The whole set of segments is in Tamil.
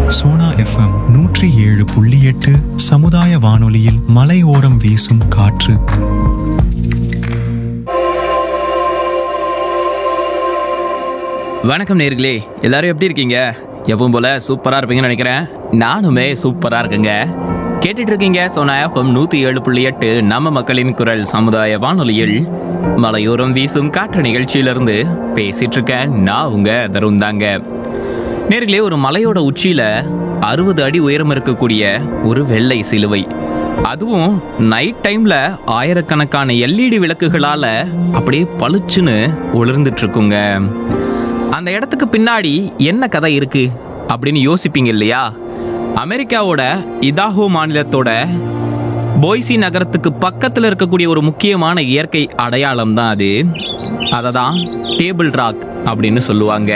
சோனா எஃப்எம் நூற்றி ஏழு புள்ளி எட்டு சமுதாய வானொலியில் மலையோரம் வீசும் காற்று வணக்கம் நேர்களே எல்லாரும் எப்படி இருக்கீங்க எப்பவும் போல சூப்பரா இருப்பீங்கன்னு நினைக்கிறேன் நானுமே சூப்பரா இருக்கேங்க கேட்டுட்டு இருக்கீங்க சோனா எஃப்எம் நூத்தி ஏழு புள்ளி எட்டு நம்ம மக்களின் குரல் சமுதாய வானொலியில் மலையோரம் வீசும் காற்று நிகழ்ச்சியிலிருந்து பேசிட்டு இருக்கேன் நான் உங்க தருண் தாங்க நேர்களே ஒரு மலையோட உச்சியில அறுபது அடி உயரம் இருக்கக்கூடிய ஒரு வெள்ளை சிலுவை அதுவும் நைட் டைம்ல ஆயிரக்கணக்கான எல்இடி விளக்குகளால அப்படியே பளிச்சுன்னு ஒளிர்ந்துட்டு இருக்குங்க அந்த இடத்துக்கு பின்னாடி என்ன கதை இருக்கு அப்படின்னு யோசிப்பீங்க இல்லையா அமெரிக்காவோட இதாஹோ மாநிலத்தோட போய்சி நகரத்துக்கு பக்கத்தில் இருக்கக்கூடிய ஒரு முக்கியமான இயற்கை அடையாளம் தான் அது அதை தான் டேபிள் ராக் அப்படின்னு சொல்லுவாங்க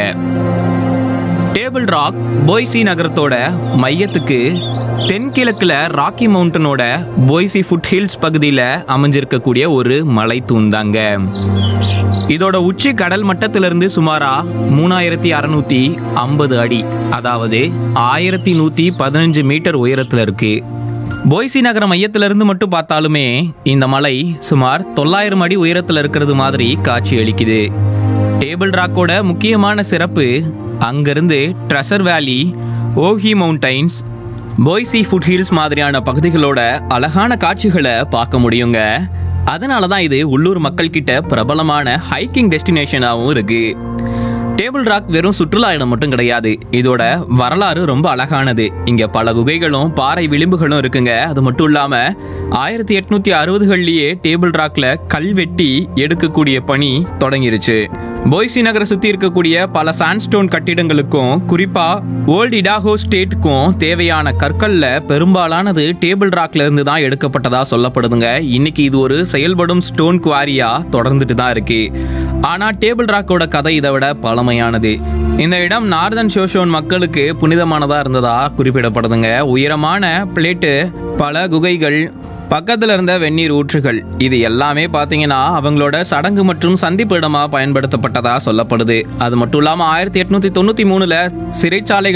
டேபிள் ராக் போய்சி நகரத்தோட மையத்துக்கு தென்கிழக்குல ராக்கி மவுண்டனோட போய்சி ஃபுட் ஹில்ஸ் பகுதியில் அமைஞ்சிருக்கக்கூடிய ஒரு மலை தூந்தாங்க இதோட உச்சி கடல் மட்டத்திலிருந்து சுமாரா மூணாயிரத்தி அறநூத்தி ஐம்பது அடி அதாவது ஆயிரத்தி நூத்தி பதினஞ்சு மீட்டர் உயரத்துல இருக்கு போய்சி நகர மையத்திலிருந்து மட்டும் பார்த்தாலுமே இந்த மலை சுமார் தொள்ளாயிரம் அடி உயரத்தில் இருக்கிறது மாதிரி காட்சி அளிக்குது டேபிள் ராக்கோட முக்கியமான சிறப்பு அங்கிருந்து Treasure Valley Owyhee Mountains Boise foothills மாதிரியான பகுதிகளோட அழகான காட்சிகளை பார்க்க முடியுங்க அதனால தான் இது உள்ளூர் மக்கள் கிட்ட பிரபலமான ஹைக்கிங் டெஸ்டினேஷனாகவும் இருக்கு டேபிள் ராக் வெறும் சுற்றுலா இடம் மட்டும் கிடையாது இதோட வரலாறு ரொம்ப அழகானது இங்க பல குகைகளும் பாறை விளிம்புகளும் இருக்குங்க அது மட்டும் இல்லாம ஆயிரத்தி எட்நூத்தி அறுபதுகள்லயே டேபிள் ராக்ல கல் வெட்டி எடுக்கக்கூடிய பணி தொடங்கிருச்சு போய்சி நகரை சுத்தி இருக்கக்கூடிய பல சாண்ட்ஸ்டோன் கட்டிடங்களுக்கும் குறிப்பா ஓல்ட் இடாஹோ ஸ்டேட்டுக்கும் தேவையான கற்கள்ல பெரும்பாலானது டேபிள் ராக்ல இருந்து தான் எடுக்கப்பட்டதா சொல்லப்படுதுங்க இன்னைக்கு இது ஒரு செயல்படும் ஸ்டோன் குவாரியா தொடர்ந்துட்டு தான் இருக்கு ஆனா டேபிள் ராக்கோட கதை இதை விட பழமையானது இந்த இடம் நார்தன் ஷோஷோன் மக்களுக்கு புனிதமானதா இருந்ததா குறிப்பிடப்படுதுங்க உயரமான பிளேட்டு பல குகைகள் பக்கத்துல இருந்த வெந்நீர் ஊற்றுகள் இது எல்லாமே பாத்தீங்கன்னா அவங்களோட சடங்கு மற்றும் சந்திப்பு இடமா பயன்படுத்தப்பட்டதா சொல்லப்படுது அது மட்டும் இல்லாம ஆயிரத்தி எட்நூத்தி தொண்ணூத்தி மூணுல சிறைச்சாலைகள்